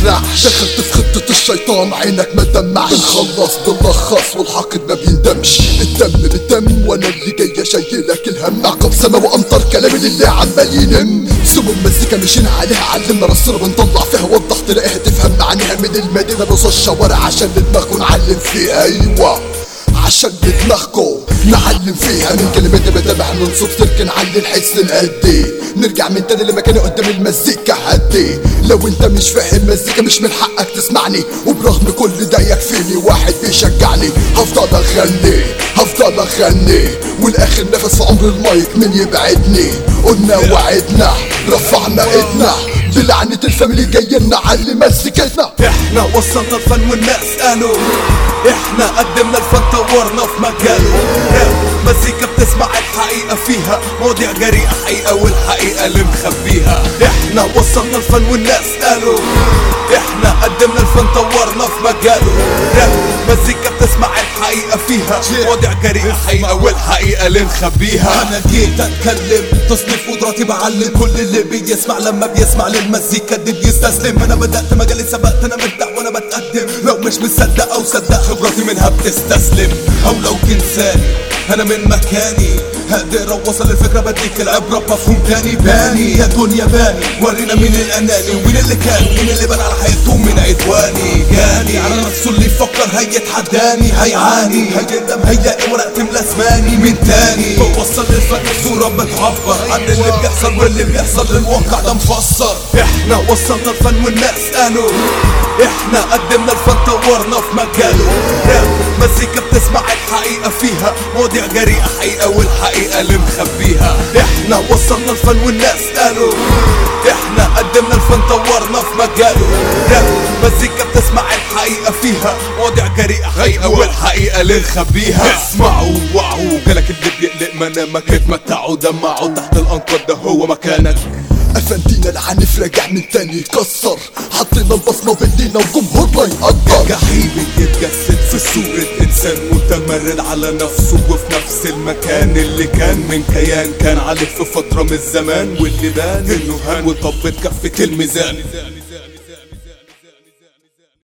بتسرحش دخلت في خطة الشيطان عينك ما تدمعش بنخلص بنلخص والحاقد ما بيندمش الدم بالدم وانا اللي جاي شايلك الهم عقب سما وامطار كلامي للي عمال ينم سمو المزيكا مشينا عليها علمنا رصنا بنطلع فيها وضح تلاقيها تفهم معانيها من المدينة نوصل الشوارع عشان دماغكم نعلم فيها ايوه عشان بدماغكم نعلم فيها من كلمات بتابع ننصب ترك نعلي الحس الهدي نرجع من تاني لمكاني قدام المزيكا هدي لو انت مش فاهم مزيكا مش من حقك تسمعني وبرغم كل ده يكفيني واحد بيشجعني هفضل اغني هفضل اغني والاخر نفس في عمر المايك من يبعدني قلنا وعدنا رفعنا ايدنا بلعنة الفاميلي جاي نعلي مزيكتنا احنا وصلنا الفن والناس قالوا احنا قدمنا الفن طورنا في مجاله راب مزيكا بتسمع الحقيقة فيها مواضيع جريئة حقيقة والحقيقة اللي مخبيها احنا وصلنا الفن والناس قالوا احنا قدمنا الفن طورنا في مجاله راب مزيكا بتسمع الحقيقة فيها مواضيع جريئة حقيقة والحقيقة اللي مخبيها انا جيت اتكلم تصنيف قدراتي بعلم كل اللي بيسمع لما بيسمع للمزيكا دي بيستسلم انا بدات مجالي سبقت انا مرتاح وانا بتقدم لو مش مصدق او صدق خبراتي منها بتستسلم او لو تنساني انا من مكاني هقدر اوصل الفكره بديك العبره بمفهوم تاني باني يا دنيا باني ورينا مين الاناني ومين اللي كان مين اللي بنى على حياته من عدواني جاني على نفسه اللي يفكر هيتحداني هيعاني هيندم هيلاقي ورقة تملى زماني من تاني بوصل للفن صورة بتعبر عن اللي بيحصل واللي بيحصل للواقع ده مفسر احنا وصلنا الفن والناس قالوا احنا قدمنا الفن طورنا في مجاله راب مزيكا بتسمع الحقيقة فيها مواضيع جريئة حقيقة والحقيقة اللي مخبيها احنا وصلنا الفن والناس قالوا احنا قدمنا الفن طورنا في مجاله راب مزيكا بتسمع الحقيقة فيها مواضيع جريئة حقيقة والحقيقة اللي نخبيها اسمعوا وعوا جالك اللي بيقلق منامك اتمتعوا دمعوا تحت الانقاض ده هو مكانك افندينا العنف راجع من تاني يكسر حطينا البصمة بايدينا وجمهورنا يقدر جحيم يتجسد في صورة إنسان متمرد على نفسه وفي نفس المكان اللي كان من كيان كان عليه في فترة من الزمان واللي بان إنه هان وطبت كفة الميزان